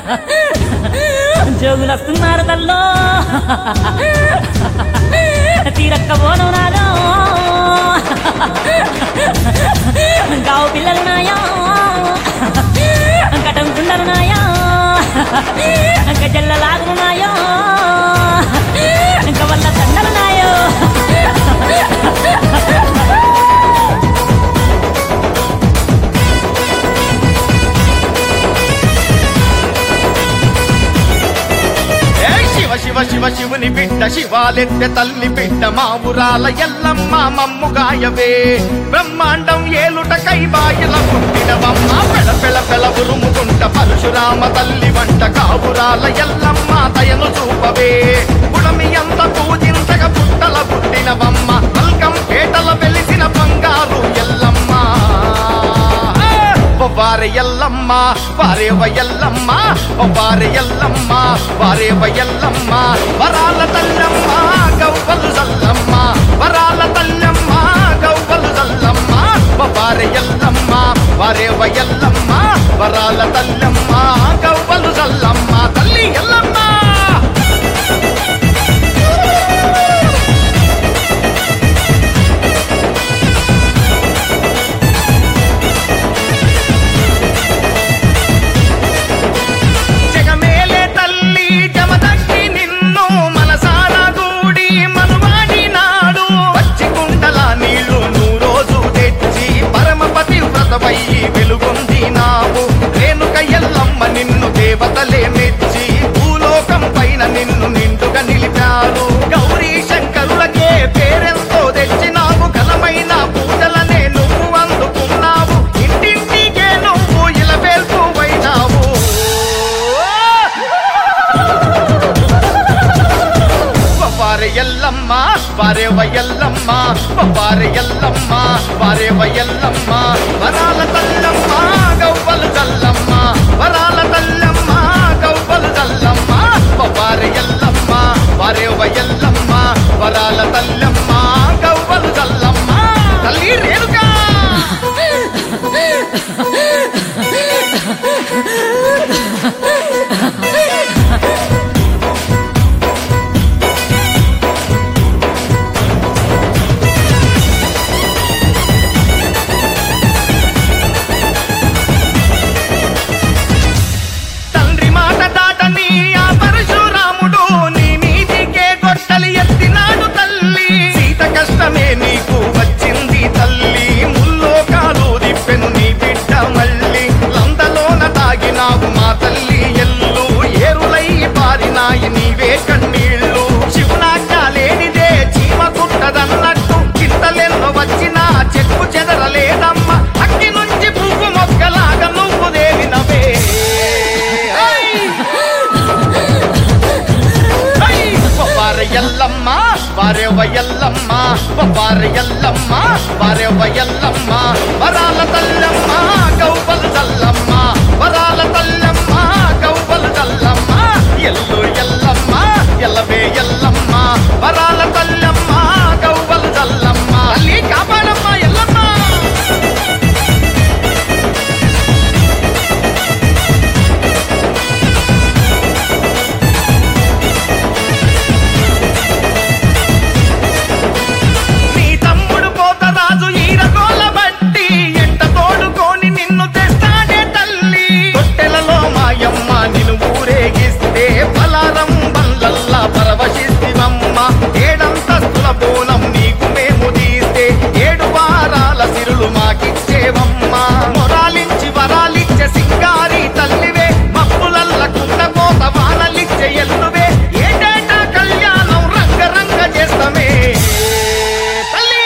జోగులు వస్తున్నారు తల్లో తీరక్క పోను నాలో గావు పిల్లలు నాయా కటం కుండలు నాయా గజల్ల లాగులు నాయో వల్ల దండలు నాయో ఏ శివ శివ శివ శివుని బిడ్డ శివాలెత్తె తల్లి బిడ్డ మా ఊరాల ఎల్లమ్మ మమ్ము గాయవే బ్రహ్మాండం ఏలుట కైబాయిల పుట్టినవమ్మ పెళ పెళ పెళ ఉరుముకుంట పరశురామ తల్లి వంట కావురాల ఎల్లమ్మ దయను చూపవే గుణమి అంత పూజించక పుట్టల పుట్టినవమ్మ మల్కం పేటల వెలిసిన బంగారు ఎల్లమ్మ వారే ఎల్లమ్మ వారే వయల్లమ్మ వారే ఎల్లమ్మ వారే వయల్లమ్మ వరాల తల్లమ్మ గవ్వలు జల్లమ్మ వరాల తల్లమ్మ గవ్వలు జల్లమ్మ వారే ఎల్లమ్మ వారే వయల్లమ్మ వరాల తల్లమ్మ గవ్వలు జల్లమ్మ తల్లి ఎల్లమ్మ జగమేలే తల్లి జమదగ్గి నిన్ను మనసారా గూడి మనువాడి నాడు పచ్చి కుండల నీళ్లు నువ్వు రోజు తెచ్చి పరమపతి వ్రతమయ్యి వెలుగొందినావు రేణుక ఎల్లమ్మ నిన్ను దేవతలే మెచ్చి భూలోకం పైన నిన్ను నిండుగా నిలిపారు గౌరీ శంకరులకే పేరెంతో తెచ్చినావు ఘనమైన పూజలనే నువ్వు అందుకున్నావు ఇంటింటికే నువ్వు ఇలవేల్పు వైనావు వారే ఎల్లమ్మ వారే వయల్లమ్మ వారే ఎల్లమ్మ వారే వయల్లమ్మ వరాల తల్లమ్మ గవ్వలు జల్లమ్మ వరాల తల్లమ్మ గవ్వలు జల్లమ్మ వారే ఎల్లమ్మ వారే వయల్లమ్మ వరాల తల్లమ్మ గవ్వలు జల్లమ్మ తల్లి రేణుకా తండ్రి మాట దాటని ఆ పరశురాముడు నీ నీతికే గొట్టలి ఎత్తినాడు తల్లి సీత కష్టమే నీకు వచ్చింది తల్లి ముల్లోకాలు దిప్పెను నీ బిడ్డ మళ్ళీ లందలోన తాగినావు మా తల్లి ఎల్లు ఏరులై పారినాయి నీవే కన్నీళ్ళు శివునాజ్ఞ లేనిదే చీమ కుట్టదన్నట్టు చింతలెన్నో వచ్చినా చెక్కు చెదరలేదమ్మ అక్కి నుంచి పువ్వు మొక్కలాగా నువ్వు దేవినవే ఐ! ఐ! వారే ఎల్లమ్మ వారే వయల్లమ్మ వారే ఎల్లమ్మ వారే వయల్లమ్మ వరాల తల్లమ్మ గౌవలు చల్లమ్మ వరాల తల్లమ్మ గౌవలు చల్లమ్మ ఎల్లు ఎల్లమ్మ ఎల్లవే ఎల్లమ్మ వరాల తల్లమ్మ గౌవలు చల్లమ్మ తల్లి కాపాడమ్మ ఎల్లమ్మ నీ తమ్ముడు పోతరాజు ఈరగోల బట్టి ఎంట తోడుకొని నిన్ను తెస్తాడే తల్లి తొట్టెలలో మాయమ్మ నిన్ను ఊరేగిస్తే పలారం బండ్లల్లా పరవశిస్తివమ్మ ఏడంతస్తుల బోనం నీకు మేము తీస్తే ఏడు వారాల సిరులు మాకిచ్చేవమ్మ మొరాలించి వరాలిచ్చే సింగారి తల్లివే మప్పులల్ల కుండపోత వానలిచ్చే ఎల్లువే ఏటేటా కళ్యాణం రంగరంగ చేస్తమే తల్లి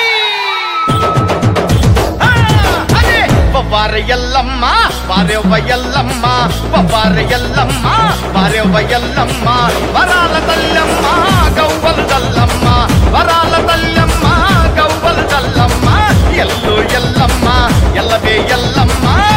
ఆ, అదే వారే ఎల్లమ్మ వారే వయల్లమ్మ వారే ఎల్లమ్మ వారే వయల్లమ్మ వరాల తల్లమ్మ గవ్వలు జల్లమ్మ వరాల తల్లమ్మ గవ్వలు జల్లమ్మ ఎల్లు ఎల్లమ్మ ఎల్లవే ఎల్లమ్మ